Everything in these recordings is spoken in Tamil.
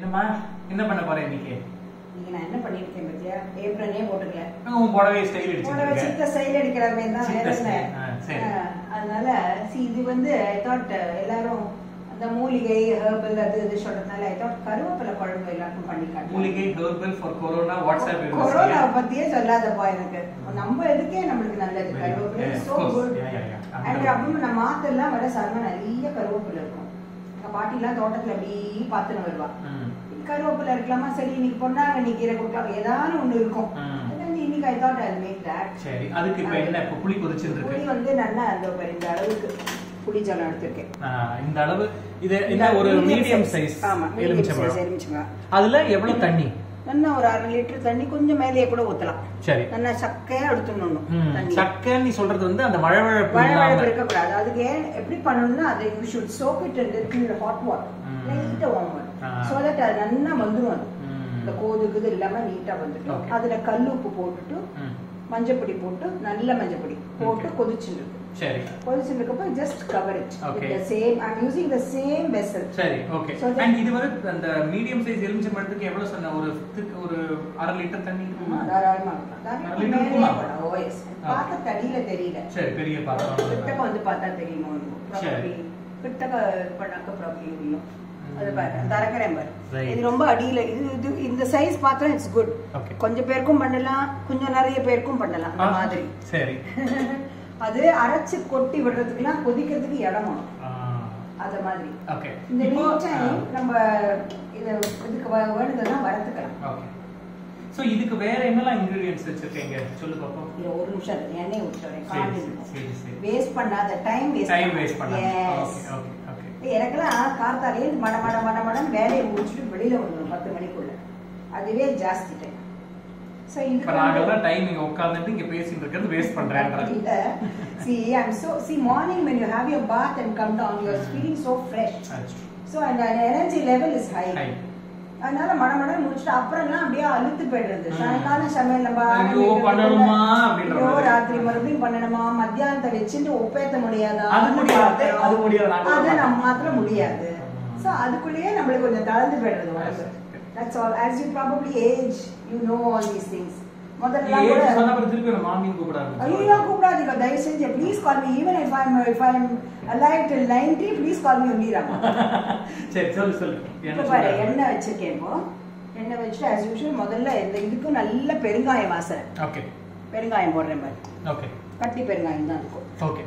என்னம்மா என்ன பண்ண போற இன்னைக்கு இன்னைக்கு நான் என்ன பண்ணிருக்கேன் பத்தியா ஏப்ரனே போட்டுக்கல உன் புடவை ஸ்டைல் போட அடிச்சிருக்க சித்த ஸ்டைல் அடிக்கிற மாதிரி தான் சித்த வேற என்ன style. ஆ, சரி. ஆ, அதனால see இது வந்து ஐ தாட் எல்லாரும் அந்த மூலிகை ஹெர்பல் அது இது சொல்றதுனால ஐ தாட் கருவேப்பிலை குழம்பு எல்லாருக்கும் பண்ணி காட்டுறேன் மூலிகை herbal for corona WhatsApp corona பத்தியே சொல்லாதப்பா எனக்கு நம்ம இதுக்கே நம்மளுக்கு நல்லது Very good. கருவேப்பிலை Yes, so of course. Good Yeah, yeah, yeah. அந்த அண்ட் மாதிரி. அப்புறம் நம்ம மாத்தெல்லாம் வர சரம நிறைய கருவேப்பிலை இருக்கும் எங்க பாட்டி எல்லாம் தோட்டத்துல அப்படி பார்த்துன்னு வருவா ம். கருவேப்பிலை இருக்கலாமா சரி இன்னைக்கு பொன்னாங்க நீ கீரை கொடுக்கலாம் ஏதாவது ஒண்ணு இருக்கும் ம். அதான் இன்னைக்கு I thought I make that சரி அதுக்கு இப்ப என்ன இப்ப புளி கொதிச்சுட்டு புளி இருக்கு வந்து நல்லா அந்த ஒரு இந்த அளவுக்கு புளி ஜலம் எடுத்திருக்கேன் ஆ, இந்த அளவு இது என்ன ஒரு மீடியம் சைஸ் ஆமா மீடியம் சைஸ் எலுமிச்சம்பழம் எலுமிச்சம்பழம் அதுல எவ்வளவு தண்ணி நல்லா ஒரு அரை லிட்டர் தண்ணி கொஞ்சம் மேலேயே கூட ஊத்தலாம் சரி நல்லா சக்கையா எடுத்துடணும் ம். தண்ணி சக்கை நீ சொல்றது வந்து அந்த வழவழப்பு வழவழப்பு இல்லாம இருக்கக்கூடாது அதுக்கு ஏன் எப்படி பண்ணணும்னா அதை you should soak it and hot water ம். லைட்டா வார்ம் வாட்டர் ஆ. சோ தட் அது நல்லா வந்துரும் அது ம். இந்த கோதுக்குது இல்லாம நீட்டா வந்துட்டு Okay. அதுல கல் உப்பு போட்டுட்டு ம். மஞ்சப்பொடி போட்டு நல்ல மஞ்சப்பொடி போட்டு Okay. கொதிச்சுட்டு சரி கொதிச்சுட்டு just cover it Okay. the same i'm using the same vessel சரி ஓகே So that- அண்ட் இது வந்து அந்த மீடியம் சைஸ் எலுமிச்சம்பழத்துக்கு எவ்வளவு சொன்ன ஒரு thick- ஒரு அரை லிட்டர் தண்ணி இருக்குமா தாராளமா இருக்கலாம். தாராளமா அதுல மேலேயே இருக்குமா? போடலாம். Oh, yes. பார்க்க தடியில தெரியல சரி பெரிய கிட்டக்க பாத்திரம் வந்து பார்த்தா தெரியுமோ சரி. ப்ராப்பர்லி கிட்டக்க பண்ணாக்க ப்ராப்பர்லி தெரியும் அது ம். பாரு தரக்கிறேன் பாரு Right. இது ரொம்ப அடியில இது இது இந்த சைஸ் பாத்திரம் இட்ஸ் குட் Okay. கொஞ்சம் பேருக்கும் பண்ணலாம் கொஞ்சம் நிறைய பேருக்கும் பண்ணலாம் அந்த மாதிரி சரி அது அரைச்சு கொட்டி விடுறதுக்குலாம் கொதிக்கிறதுக்கு இடம் வேணும் அத மாதிரி ஓகே இந்த இப்போ மீன் டைம் நம்ம இத இதுக்கு வ- வேணுதெல்லாம் வறுத்துக்கலாம் ஓகே சோ இதுக்கு வேற என்னெல்லாம் இன்கிரிடியன்ட்ஸ் வச்சிருக்கீங்க சொல்லு பாப்போம் இது ஒரு நிமிஷம் இருக்கு. எண்ணெய் விட்டுறேன் சரி காஞ்சி சரி, சரி சரி வேஸ்ட் பண்ணாத டைம் வேஸ்ட் டைம் வேஸ்ட் பண்ணாம எஸ் ஓகே ஓகே ஓகே எனக்கெல்லாம் கார்த்தாலே மட மட மட மடன்னு வேலையை முடிச்சுட்டு வெளியில வந்துடும் பத்து மணிக்குள்ள அதுவே ஜாஸ்தி டைம் ஸோ இப்ப நாங்கெல்லாம் டைம் இங்க உட்கார்ந்துட்டு இங்க பேசிட்டு இருக்கிறது வேஸ்ட் பண்றேன்ற இல்ல see i'm so see morning when you have your bath and come down you're feeling so fresh so and the energy level is high high அதனால மட மடன்னு முடிச்சுட்டு அப்புறம்லாம் அப்படியே அழுத்து போயிடுறது ம். சாயங்காலம் சமையல் நம்ம ஐயோ, பண்ணணுமா அப்படின்ற ஐயோ, மாதிரி. ராத்திரி மறுபடியும் பண்ணணுமா மத்தியானத்தை வச்சுட்டு ஒப்பேத்த முடியாதா அது முடியாது, அது முடியாது, நாங்க அது பண்ண நம்ம மாட்டோம். மாத்திரம் முடியாது சோ அதுக்குள்ளேயே நம்மளுக்கு கொஞ்சம் தளர்ந்து போயிடுறது உடம்பு that's all as you probably age you know all these things முதல்ல ஏஜ் கூட சொன்ன அப்புறம் திருப்பி நம்ம மாமியும் கூப்பிட ஐயோ ஆரம்பிச்சிருவாங்க. கூப்பிடாதீங்க தயவு செஞ்சு please call me even if I if I am alive till 90 please call me only Rama சரி சொல்லு சொல்லு இப்போ என்ன பாரு சொல்றாங்க? எண்ணெய் வச்சிருக்கேன் இப்போ எண்ணெய் வச்சுட்டு as usual முதல்ல இந்த இதுக்கு நல்ல பெருங்காயம் வாசனை ஓகே பெருங்காயம் போடுறேன் பாரு ஓகே கட்டி பெருங்காயம் தான் இருக்கும் ஓகே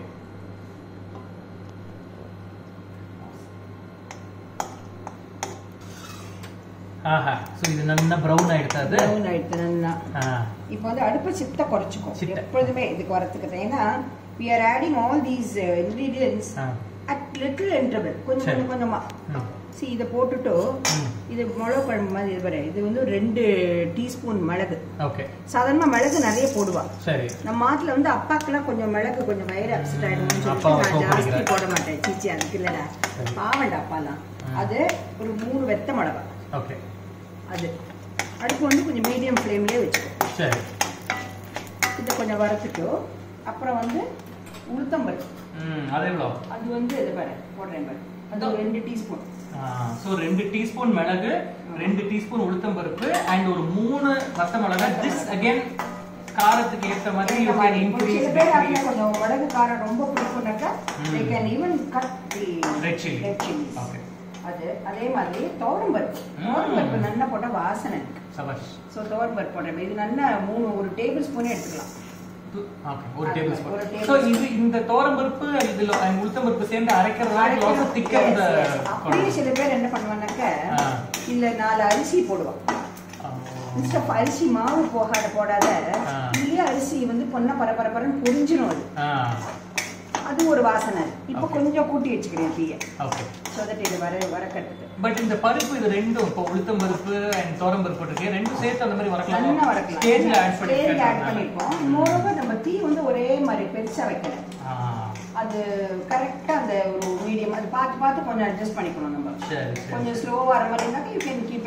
ஆஹா சோ இது நல்லா ப்ரௌன் ஆயிடுது அது ப்ரௌன் ஆயிடுத்து நல்லா ஆ, இப்போ வந்து அடுப்பு சித்த குறைச்சிக்கும் சித்த. எப்பொழுதுமே இதுக்கு வரத்துக்கு ஏன்னா we are adding all these uh, ingredients ah. at little interval கொஞ்சம் சரி. கொஞ்சம் கொஞ்சமா ம். see இதை போட்டுட்டு ம். இது மிளகு குழம்பு மாதிரி இது பாரு இது வந்து ரெண்டு டீஸ்பூன் மிளகு ஓகே சாதாரணமா மிளகு நிறைய போடுவா சரி நம்ம மாட்டுல வந்து அப்பாக்கெல்லாம் கொஞ்சம் மிளகு கொஞ்சம் வயிறு அப்செட் ஆயிடும்னு அப்பா சொல்லிட்டு நான் கோபப்படுகிறார். ஜாஸ்தி போட மாட்டேன் சீச்சி அதுக்கு இல்லடா சரி. பாவண்டா அப்பாலாம் ம். அது ஒரு மூணு வெத்த மிளகா ஓகே அது அடுப்பு வந்து கொஞ்சம் மீடியம் ஃப்ளேம்லயே வச்சுக்கோ சரி இதை கொஞ்சம் வறுத்துட்டு அப்புறம் வந்து உளுத்தம்பருப்பு ம் அது எவ்வளோ அது வந்து இது பாரு போடுறேன் பாரு அது ஒரு ரெண்டு டீஸ்பூன் ஸோ ரெண்டு டீஸ்பூன் மிளகு ரெண்டு டீஸ்பூன் உளுத்தம் பருப்பு அண்ட் ஒரு மூணு வத்த மிளகா திஸ் அகைன் காரத்துக்கு ஏத்த மாதிரி யூ கேன் இன்க்ரீஸ் சில பேர் அதுல கொஞ்சம் மிளகு காரம் ரொம்ப பிடிக்கும்னாக்கா ம். they can even cut the Red chilli. red chilies. Okay. அது அதே மாதிரி துவரம் பருப்பு ம். துவரம் பருப்பு நல்லா போட்டா வாசனை இருக்கு சபாஷ் ஸோ துவரம் பருப்பு போடுறேன் இது நல்லா மூணு ஒரு டேபிள் ஸ்பூனே எடுத்துக்கலாம் ஓகே ஒரு அது டேபிள் ஒரு ஸ்பூன் table ஸோ இது இந்த தோரம் பருப்பு இதுல and உளுத்தம் பருப்பு சேர்ந்து அரைக்கிறதுனால ஆல்சோ திக்கர் Yes, இந்த yes. அப்படியே சில பேர் என்ன பண்ணுவாங்கன்னாக்க ஆ. இல்ல நாலு அரிசி போடுவான் இன்ஸ்ட் ஆஃப் அரிசி மாவு போகாத போடாத ஆ. இதுலயே அரிசி வந்து பொண்ணா பரபரப்பரன்னு பொரிஞ்சிடும் அது அது ஒரு வாசனை இப்போ Okay. கொஞ்சம் கூட்டி வச்சுக்கிறேன் தீய ஓகே ஸோ தட் இது வர வரக்கட்டுது பட் இந்த பருப்பு இது ரெண்டும் இப்போ உளுத்தம் பருப்பு அண்ட் தோரம் பருப்பு இருக்கு ரெண்டும் சேர்த்து அந்த மாதிரி நல்லா வரக்கலாம் வரக்கலாம் ஸ்டேஜ்ல ஆட் ஸ்டேஜ் ஆட் பண்ணி பண்ணிருக்கோம் மோரோவர் நம்ம தீ வந்து ஒரே மாதிரி பெருசா வைக்கல அது கரெக்டா அந்த ஒரு மீடியம் அது பார்த்து பார்த்து கொஞ்சம் அட்ஜஸ்ட் பண்ணிக்கணும் நம்ம சரி சரி கொஞ்சம் ஸ்லோவா வர மாதிரி இருந்தாக்க யூ கேன் கீப் இட்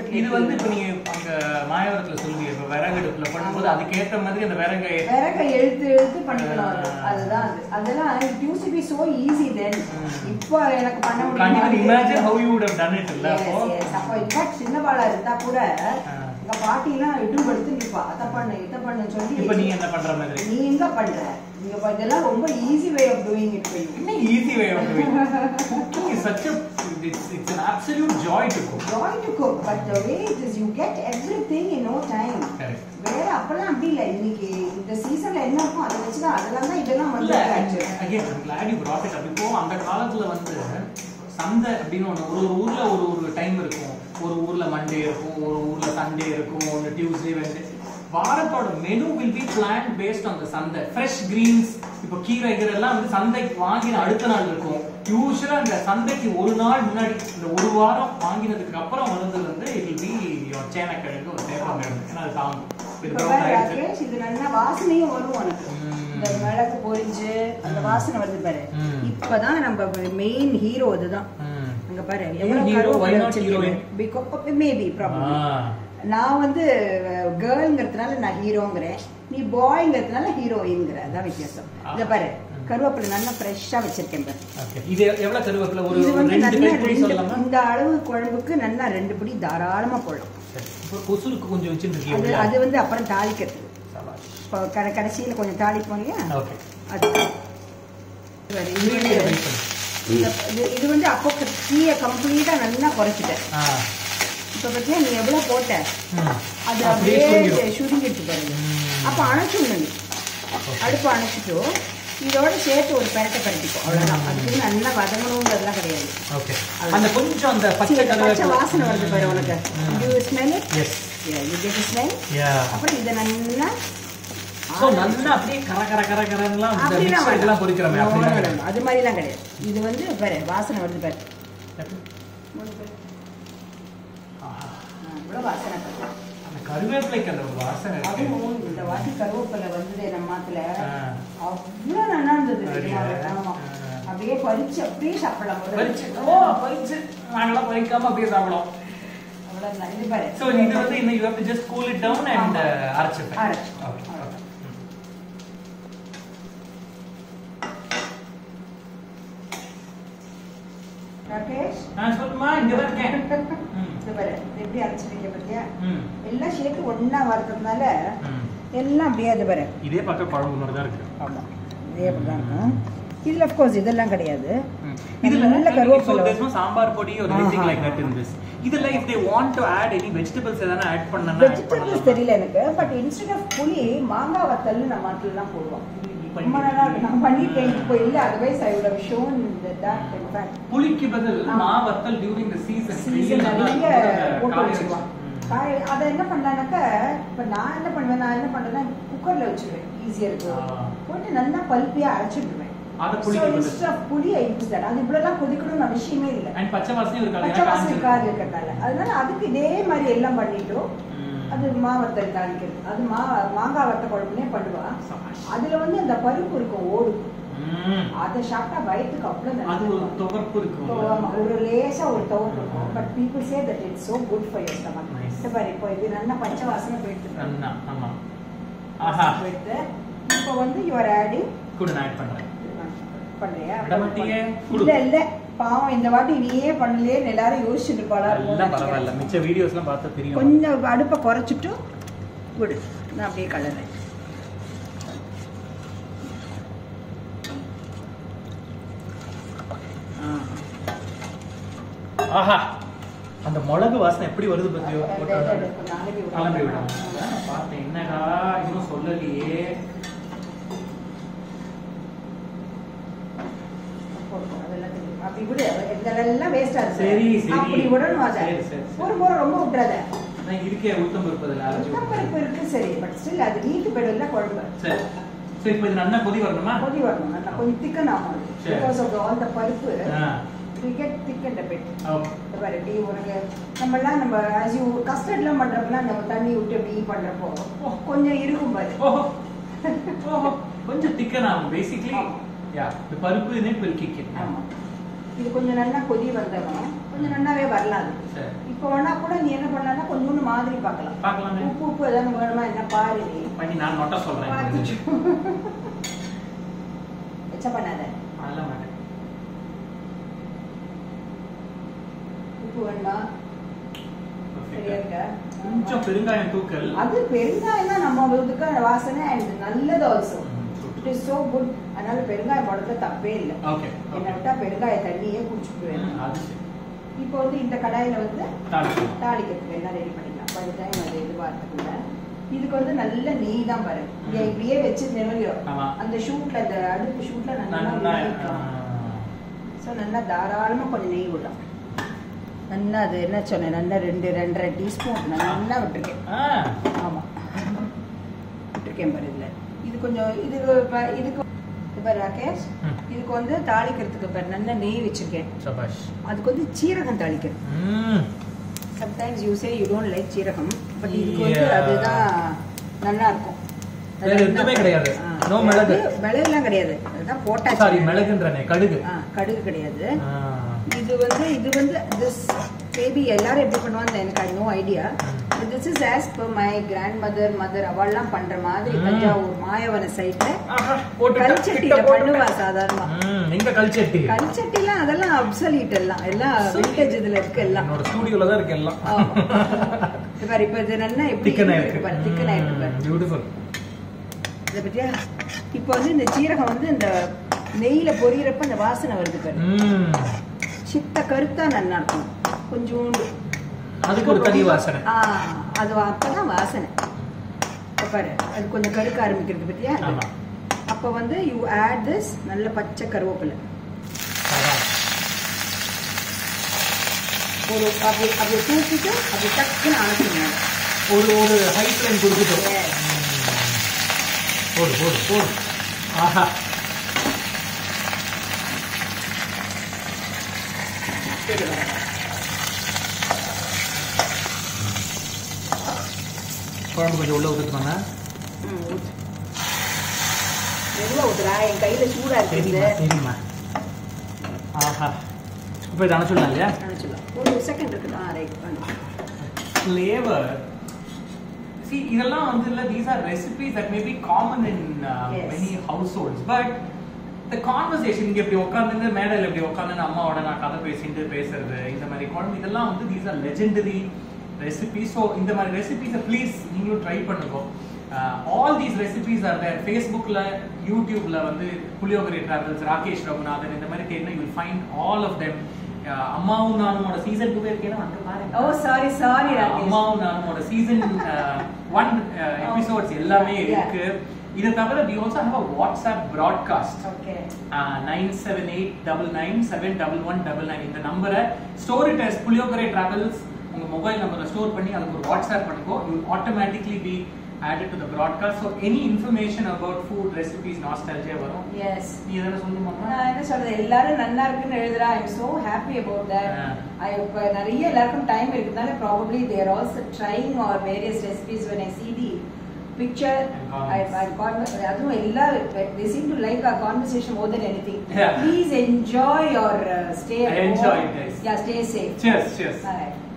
அடுப்புல இது வந்து இப்ப நீங்க அங்க மாயவரத்துல சொல்லுவீங்க இப்ப விறகு அடுப்புல பண்ணும்போது அதுக்கேத்த மாதிரி அந்த விறகை விறகை எழுத்து எழுத்து பண்ணிக்கணும் அது. அதுதான் அது அதெல்லாம் it used to be so easy then இப்போ எனக்கு பண்ண கண்டிப்பா முடியும் imagine how you would have done it இல்ல அப்போ அப்போ இன்ஃபேக்ட் சின்ன பாலா இருந்தா கூட எங்க பாட்டி எல்லாம் இடும் எடுத்து நிப்பா அத பண்ணு இத பண்ணு சொல்லி இப்ப நீங்க என்ன பண்ற மாதிரி நீ எங்க பண்ற நீங்க ப- இதெல்லாம் ரொம்ப easy way of doing it for you என்ன easy way of doing cooking is such a it's it's an absolute joy to cook joy to cook but the way it is you get everything in no time correct வேற அப்பெல்லாம் அப்படி இல்ல இன்னைக்கு இந்த சீசன்ல என்ன இருக்கும் அதை வச்சுதான் அதெல்லாம் தான் இதெல்லாம் இல்ல வந்து actually. again I'm glad you brought it up இப்போ அந்த காலத்துல வந்து சந்தை அப்படின்னு ஒண்ணு ஒரு ஒரு ஊர்ல ஒரு ஒரு டைம் இருக்கும் ஒரு ஊர்ல மண்டே இருக்கும் ஒரு ஊர்ல சண்டே இருக்கும் ஒன்று டியூஸ்டே வென்ஸ்டே வாரத்தோட menu will be plan based on the சந்தை ஃப்ரெஷ் கிரீன்ஸ் இப்போ கீரை கீரை எல்லாம் வந்து சந்தைக்கு வாங்கின அடுத்த நாள் இருக்கும் யூஸ்வலா இந்த சந்தைக்கு ஒரு நாள் முன்னாடி இந்த ஒரு வாரம் வாங்கினதுக்கு அப்புறம் வந்து வந்து இட் வில் பி சேனக்கிழங்கு ஒரு சேப்பங்கிழங்கு ஏன்னா அது தாங்கும் இது இப்ப brown பாரு, ஆயிடுச்சு. ராகேஷ், இது நல்லா வாசனையும் வரும் உனக்கு ம். இந்த மிளகு பொரிஞ்சு அந்த வாசனை வருது பாரு ம். இப்பதான் நம்ம மெயின் ஹீரோ இதுதான் ம். அங்க பாரு ஏன் எவ்வளவு hero? Why கருவேப்பிலை not வச்சிருக்கீங்க heroine? பிகாஸ் மேபி ப்ராப்ளம் ஆ. நான் வந்து கேர்ள்ங்கிறதுனால நான் ஹீரோங்கிறேன் நீ பாய்ங்கிறதுனால ஹீரோயின்ங்கிற அதான் வித்தியாசம் இத பாரு கருவேப்பிலை நல்லா ஃப்ரெஷ்ஷா வச்சிருக்கேன் பாரு Okay. இது எவ்வளவு கருவேப்பிலை ஒரு இது வந்து ரெண்டு நல்லா கைப்பிடி ரெண்டு சொல்லலாமா இந்த அளவு குழம்புக்கு நல்லா ரெண்டு பிடி தாராளமா போடலாம் சரி. இப்போ கொசுருக்கு கொஞ்சம் அது வச்சுருக்கீங்க அது வந்து அப்புறம் தாளிக்கிறதுக்கு இப்போ கட- கடைசியில கொஞ்சம் தாளிப்போம் இல்லையா ஓகே அது பாரு, இது வந்து- இந்த- இது- இது வந்து அப்போ தீயை கம்ப்ளீட்டா நல்லா குறைச்சிட்டேன் ஆ இப்போ பத்தியா நீ எவ்வளவு போட்ட ம். அது அப்படியே அப்படியே சுருங்கிடும். சுருங்கிட்டு பாருங்க ம். அப்ப அணைச்சிடணும் நீ அடுப்பு அணைச்சிட்டோ இதோட சேர்த்து ஒரு பெரட்டை பரட்டிக்கும் அவ்வளவுதான் அதுக்கு நல்லா வதங்கணுங்கிறதுலாம் கிடையாது ஓகே அந்த கொஞ்சம் அந்த பச்சை சரி, பச்சை கருவேப்பிலை வாசனை வருது பாரு உனக்கு you smell yes you get smell yeah அப்புறம் இதை நல்லா சோ நல்லா அப்படியே கர கர கர கரன்லாம் இந்த அப்படிலாம் மிக்ஸ் இதெல்லாம் பொரிக்கிறோமே வேண்டாம். அப்படிலாம் No, no, கிடையாது. no. அது மாதிரிலாம் கிடையாது இது வந்து பாரு வாசனை வருது பாரு ஆஹா. ஆ, இவ்வளவு வாசனை பாரு. அந்த கருவேப்பிலைக்கு அந்த ஒரு வாசனை இருக்கு அதுவும் இந்த வாட்டி கருவேப்பிலை வந்தது நம்ம மாத்துல ஆ. அவ்வளவு நல்லா இருந்தது அப்படியா? நிஜமாவே. ஆமா. ஆ. அப்படியே பறிச்சு அப்படியே சாப்பிடலாம் முதல்ல. பறிச்சு ஓ பறிச்சு நாங்களாம் பறிக்காம அப்படியே சாப்பிடும் அவ்வளவு நல்லா. இது பாரு. சோ இது வந்து இன்னும் you have to just cool it down and ஆமா. அரைச்சிப்பேன் அரைச்சு. ஓகே அவ்வளவுதான். ராகேஷ் நான் சொல்லுமா இங்க தான் இருக்கேன் ம். இது பாரு இது எப்படி அரைச்சிருக்கீங்க பாத்தியா ம். எல்லாம் சேர்த்து ஒண்ணா வறுத்ததுனால ம். எல்லாம் அப்படியே அது பாரு இதே பார்க்க குழம்பு மாதிரி தான் இருக்கு ஆமா இதே அப்படிதான் இருக்கும் இதுல அஃப்கோர்ஸ் இதெல்லாம் கிடையாது இதுல நல்ல நல்ல கருவேப்பிலை. கருவேப்பிலை சாம்பார் பொடி ஒரு anything ஆஹா. like that in this இதுல if they want to add any vegetables எதனா ஆட் பண்ணனா add வெஜிடபிள்ஸ் பண்ணலாம் தெரியல எனக்கு பட் இன்ஸ்டெட் ஆஃப் புளி மாங்காய் வத்தல் நம்ம நாட்டுல எல்லாம் போடுவோம் இப்ப ரொம்ப நல்லா இருக்கு நான் பண்ணிட்டேன் இப்போ இல்ல otherwise I would have shown that in fact புளிக்கு பதில் ஆமா. மா வத்தல் டியூரிங் தி சீசன் சீசன் நிறைய போட்டு வச்சிருவான் காய் அதை என்ன பண்ணலான்னாக்கா இப்போ நான் என்ன பண்ணுவேன் நான் என்ன பண்ணுவேன்னா குக்கர்ல வச்சிருவேன் ஈஸியா இருக்கும் ஆ. போட்டு நல்லா பல்பியா அரைச்சிடுவேன் அத So புளிக்கு பதில் instead of புளி ஐ யூஸ் தட் அது இவ்வளவுலாம் கொதிக்கணும்னு அவசியமே இல்லை அண்ட் பச்சை வாசனை இருக்காது பச்சை வாசம் இருக்காது இருக்கிறதால அதனால அதுக்கு இதே மாதிரி எல்லாம் பண்ணிட்டோம் அது மாவத்தல் தாளிக்கிறது அது மா மாங்காய் வத்த குழம்புனே பண்ணுவா அதுல வந்து அந்த பருப்பு இருக்கும் ஓடு அதை சாப்பிட்டா வயிற்றுக்கு அவ்வளவு அது நல்லது ஒரு துவர்ப்பு இருக்கும் So, ஆமா, ஒரு லேசா ஒரு துவப்பு இருக்கும் but people say that it's so good for your stomach Nice. பாரு இப்போ இது நல்லா பச்சை வாசனை போயிட்டு நன்னா ஆமா ஆஹா போயிட்டு இப்போ வந்து யுவர் ஆடிங் கூட நான் ஆட் பண்றேன் பண்றியா விட மாட்டியே? குடு. இல்ல இல்ல பாவம் இந்த வாட்டி நீயே பண்ணலையே எல்லாரும் யோசிச்சுட்டு இருப்பாளா எல்லாம் பரவாயில்ல மிச்ச வீடியோஸ்லாம் பார்த்தா தெரியும் கொஞ்சம் அடுப்பை குறைச்சிட்டு விடு நான் அப்படியே கலறேன் ஆஹா அந்த மிளகு வாசனை எப்படி வருது பத்தியோ போட்டோட நாளைக்கு கிளம்பி விடும் பார்த்தேன் என்னடா இன்னும் சொல்லலையே அப்படி விடு இதெல்லாம் வேஸ்டா சரி, இருக்கு சரி. அப்படி விடணும் அதை சரி, சரி, சரி. ஒரு முறை ரொம்ப விட்டுறாத நான் இருக்கே உளுத்தம் இருப்பதில்ல அரைச்சு பருப்பு இருக்கு சரி பட் ஸ்டில் அது நீட்டு போயிடும்ல குழம்பு சரி சரி இப்போ இது நல்லா கொதி வரணுமா கொதி வரணும் நல்லா கொஞ்சம் திக்கன் ஆகும் சரி. Because of all the paruppu ah we get thick and bit okay இந்த பாரு இப்படி உனக்கு நம்மலாம் நம்ம as you கஸ்டர்ட்லாம் பண்றப்பலாம் நம்ம தண்ணி விட்டு இப்படி பண்றப்போ கொஞ்சம் இருக்கும் பாரு ஓஹோ ஓஹோ கொஞ்சம் திக்கன் ஆகும் பேசிக்கலி யா இந்த பருப்பு in it will kick it ஆமா இது கொஞ்சம் நல்லா கொதி வந்தவன் கொஞ்சம் நல்லாவே வரலாம் அது சரி இப்போ வேணா கூட நீ என்ன பண்ணலாம்னா கொஞ்சோண்டு மாதிரி பார்க்கலாம் பார்க்கலாமே உப்பு உப்பு ஏதாவது வேணுமா என்ன பாரு நீ பண்ணி நான் நொட்ட சொல்றேன் பார்த்துட்டு எச்ச பண்ணாத பண்ணல மாட்டேன் உப்பு வேணுமா சரியா இருக்கா கொஞ்சம் பெருங்காயம் தூக்கல் அது பெருங்காயம் தான் நம்ம இதுக்கு வாசனை அண்ட் நல்லது also hmm, true, it true. Is so good அதனால பெருங்காயம் போடுறது தப்பே இல்லை Okay, என்னை okay. விட்டா பெருங்காய தண்ணியே குடிச்சுக்குவேன் ம், அது சரி. இப்போ வந்து இந்த கடாயில வந்து தாளிச்சிடலாம். தாளிக்கிறதுக்கு எல்லாம் ரெடி பண்ணிக்கலாம் பை டைம் அது இது வார்த்தைக்குள்ள இதுக்கு வந்து நல்ல நெய் தான் பாரு இங்க ம். இப்படியே வச்சு நெருங்கியோ ஆமா. அந்த ஷூட்ல அந்த அடுப்பு ஷூட்ல நல்லா நல்லா, நெய்க்கலாம் ஆ. ஸோ நல்லா தாராளமா கொஞ்சம் நெய் விடலாம் நல்லா அது என்ன சொன்னேன் நல்லா ரெண்டு ரெண்டரை டீஸ்பூன் நல்லா விட்டுருக்கேன் ஆ, ஆமா விட்டுருக்கேன் பாரு இதுல இது கொஞ்சம் இது ப- இதுக்கு இது பாரு ராகேஷ் ம். இதுக்கு வந்து தாளிக்கிறதுக்கு பாரு நல்லா நெய் வச்சிருக்கேன் சபாஷ். அதுக்கு வந்து சீரகம் தாளிக்கிறது hmm, sometimes you say you don't like jeeragam but இதுக்கு வந்து Yeah. அதுதான் நல்லா இருக்கும் அது வேற என்ன எதுவுமே பண்ண- கிடையாது. ஆ, No மிளகு. அது மிளகுலாம் கிடையாது அதுதான் போட்டாச்சு சாரி மிளகுன்றனே கடுகு ஆ, கடுகு கிடையாது ஆ, இது வந்து இது வந்து திஸ் பேபி எல்லாரும் எப்படி பண்ணுவாங்க எனக்கு I no idea this is as per my grandmother mother அவள்லாம் பண்ற மாதிரி ம். தஞ்சாவூர் மாயவன சைட்ல ஆஹா, போட்டுட்டேன். கல்ச்சட்டியில கிட்ட போட்டுட்டேன். பண்ணுவா சாதாரணமா ம், எங்க கல்ச்சட்டி கல்ச்சட்டிலாம் அதெல்லாம் அப்சலீட் எல்லாம் எல்லாம் விண்டேஜ் இதுல இருக்கு எல்லாம் என்னோட ஸ்டூடியோல தான் இருக்கு எல்லாம் ஆமா. இது பாரு இப்ப இது என்ன எப்படி திக்கன் இருக்கு ஆயிருக்கு பாரு திக்கன் ஆயிருக்கு பாரு பியூட்டிஃபுல் இதை பத்தியா இப்போ வந்து இந்த சீரகம் வந்து இந்த நெய்யில பொரியறப்ப அந்த வாசனை வருது பாரு ம் சித்த கருத்தா நல்லா இருக்கும் கொஞ்சோண்டு அதுக்கு ஒரு தனி வாசனை ஆ அது அப்பதான் வாசனை இப்ப பாரு அது கொஞ்சம் கருக்க ஆரம்பிக்கிறது பத்தியா ஆமா அப்ப வந்து யூ ஆட் திஸ் நல்ல பச்சை கருவேப்பிலை அதான். ஒரு அப்படி அப்படி தூக்கிட்டு அப்படி டக்குன்னு அணைச்சிருங்க ஒரு ஒரு ஹை ஃப்ளேம் கொடுத்துட்டோம் Yes. போடு போடு போடு ஆஹா குழம்பு கொஞ்சம் உள்ள ஊற்றுவாங்க ம், ஊத்து. மெதுவா ஊத்துறா என் கையில சூடா தெரியுமா இருக்குது தெரியுமா ஆஹா இப்போ இதை அணைச்சிடலாம் இல்லையா நினைச்சிடலாம் ஒரு செகண்ட் இருக்குது ஆ ரைட் ஃப்ளேவர் see இதெல்லாம் வந்து இல்ல these are recipes that may be common in uh, Yes. many households but the conversation இங்க இப்படி உட்கார்ந்து மேடையில் இப்படி உட்கார்ந்து அம்மாவோட நான் கதை பேசிட்டு பேசுறது இந்த மாதிரி குழம்பு இதெல்லாம் வந்து these are legendary recipes so இந்த மாதிரி ரெசிபிஸை ப்ளீஸ் நீங்களும் ட்ரை பண்ணுங்க all these recipes are there ஃபேஸ்புக்கில் யூடியூப்ல வந்து புளியோகரி டிராவல்ஸ் ராகேஷ் ரகுநாதன் இந்த மாதிரி தேடினா you find all of them அம்மாவும் நானுமோட சீசன் டூ இருக்கேன்னா வந்து பாருங்க ஓ சாரி சாரி ராகேஷ் அம்மாவும் நானுமோட சீசன் ஒன் எபிசோட்ஸ் எல்லாமே Yeah. இருக்கு இதை தவிர we also have a WhatsApp broadcast okay nine seven eight double nine seven double one double nine இந்த நம்பரை ஸ்டோரி டெஸ்ட் புளியோகரை டிராவல்ஸ் உங்க மொபைல் நம்பரை ஸ்டோர் பண்ணி அதுக்கு ஒரு வாட்ஸ்அப் பண்ணுங்க you automatically be added to the broadcast so any information about food recipes nostalgia வரும் எஸ் நீ எதனா சொல்லுமா நான் என்ன சொல்றது எல்லாரும் நல்லா இருக்குன்னு எழுதுறா I so happy about that Yeah. I இப்போ நிறைய எல்லாருக்கும் டைம் இருக்கிறதுனால probably there also trying are various recipes when I see the picture And I, comments. I அதுவும் எல்லாரும் they seem to like our conversation more than anything Yeah. please enjoy your uh, stay at I enjoy home it, guys. yeah stay safe cheers cheers Bye.